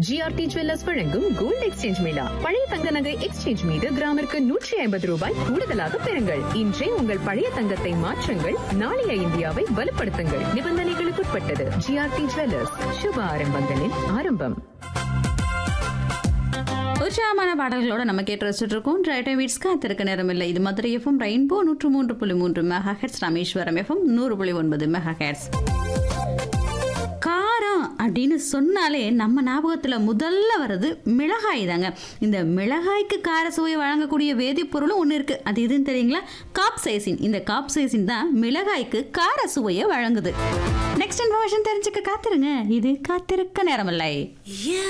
GRT jewellers வழங்கும் gold exchange mela பழைய தங்க நகை எக்ஸ்சேஞ்ச் மீது கிராமிற்கு நூற்றி ஐம்பது ரூபாய் கூடுதலாக பெறுங்கள் இன்றே உங்கள் பழைய தங்கத்தை மாற்றுங்கள் நாளைய இந்தியாவை வலுப்படுத்துங்கள் நிபந்தனைகளுக்குட்பட்டது ஜிஆர்டி ஜுவல்லர்ஸ் சுப ஆரம்பங்களின் ஆரம்பம் உற்சாகமான பாடல்களோட நம்ம கேட்டு ரசிச்சுட்டு இருக்கோம் ரைட்டை வீட்ஸ் காத்திருக்க நேரம் இல்லை இது மதுரை எஃப்எம் ரெயின்போ நூற்று மூன்று புள்ளி மூன்று மெகா ஹெட்ஸ் ராமேஸ்வரம் எஃப்எம் நூறு புள்ளி ஒன்பது மெகா ஹெட்ஸ் காரம் அப்படின்னு சொன்னாலே நம்ம ஞாபகத்தில் முதல்ல வர்றது மிளகாய் தாங்க இந்த மிளகாய்க்கு கார சுவை வழங்கக்கூடிய வேதிப்பொருளும் ஒன்று இருக்குது அது எதுன்னு தெரியுங்களா காப்சைசின் இந்த காப்சைசின் தான் மிளகாய்க்கு கார சுவையை வழங்குது நெக்ஸ்ட் இன்ஃபர்மேஷன் தெரிஞ்சுக்க காத்திருங்க இது காத்திருக்க நேரமில்லை Yeah.